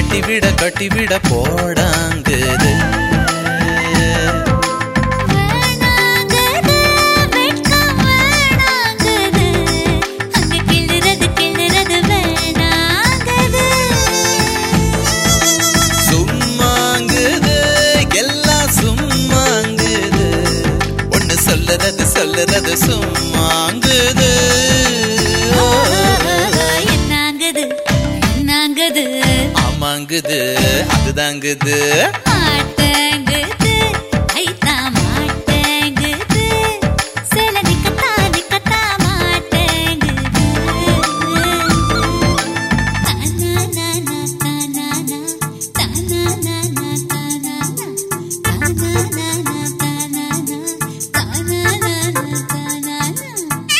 கட்டிவிட கட்டிவிட போடாங்குது வேணாங்குது, வெட்கம் வேணாங்குது. அங்க கிள்ளுறது, கிள்ளுறது வேணாங்குது. சும்மாங்குது எல்லாம் சும்மாங்குது ஒண்ணு சொல்லுறது சொல்லுறது சும்மாங்குது என்னாங்குது, என்னாங்குது, ஆமாங்குது அதுதாங்குது மாட்டேங்குது, ஐத்தான் மாட்டேங்குது. சில நிக்கத்தா, நிக்கத்தா மாட்டேங்குது. தானானானா, தானானா, தானானானா, தானானா, தானானானா, தானானா, தானானானா, தானானா.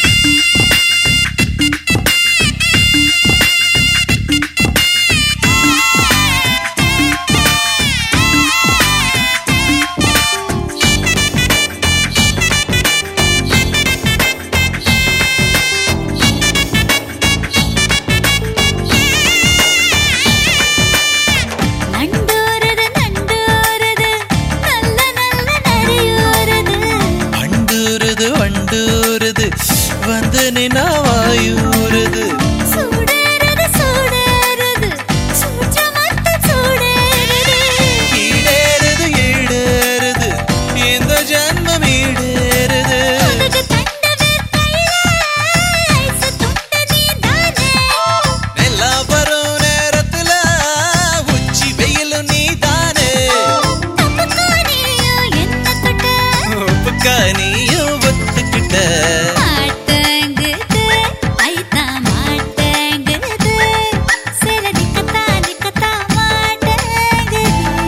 நண்டூருது நண்டூருது நல்ல நல்ல நரியூருது வண்டூருது வண்டூருது வந்து நின்னா வாயூருது சூடேறுது சூடேறுது சூற்றமத்த சூடேறுது ஈடேறுது ஈடேறுது இந்த ஜன்மம் ஈடேறுது உனக்கு தண்டவே கையில ஐசு துண்ட நீதானே எல்லா வரும் நேரத்துல உச்சி வெயிலும் நீதானே தப்புக்கோ நீயும் என்ன தொட்ட உப்புக்கா நீயும் ஒத்துக்கிட்ட மாட்டேங்குது ஐத்தான் மாட்டேங்குது சில நிக்கத்தா நிக்கத்தா மாட்டேங்குது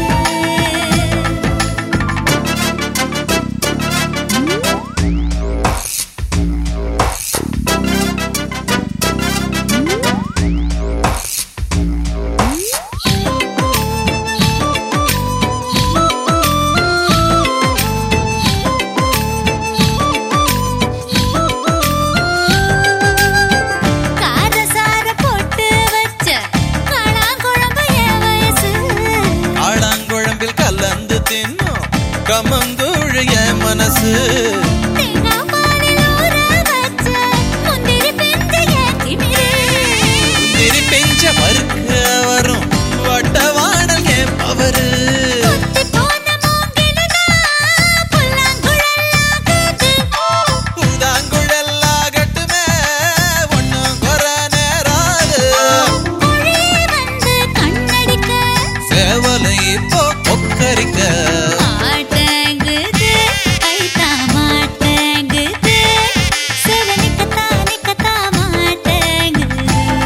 காரசார போட்டு வச்ச காளாங்குழம்பு என் வயசு ஆளாங்குழம்பில் கலந்து தின்னும் கமங்கூழு என் மனசு தேங்காய் பாலில் ஊற வச்ச முந்திரி பிஞ்சு என் திமிரு திரி பெஞ்ச மறுக்க வரும் வட்டவாடல் என் பவரு கொத்தி போன மூங்கிலுதான் புல்லாங்குழலாகுது. பூதாங்குழலாகட்டுமே ஒன்னும் குற நேராது மொழி வந்து கண்ணடிக்க சேவலை இப்போ கொக்கரிக்க மாட்டேங்குது, கைத்தா மாட்டேங்குது. சில நிக்கத்தா, நிக்கத்தா மாட்டேங்குது.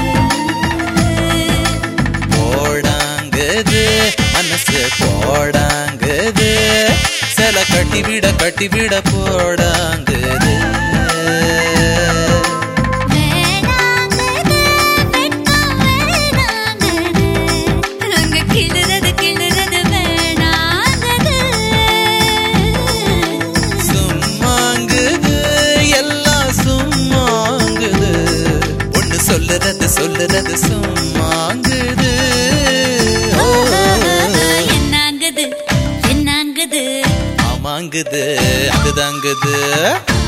போடாங்குது மனசு போடாங்குது சில கட்டிவிட கட்டிவிட போடாங்குது வேணாங்குது, வெட்கம் வேணாங்குது. அங்க கிள்ளுறது, கிள்ளுறது வேணாங்குது. சும்மாங்குது எல்லாம் சும்மாங்குது ஒண்ணு சொல்லுறது சொல்லுறது சும்மாங்குது ஓ, என்னாங்குது என்னாங்குது ஆமாங்குது அதுதாங்குது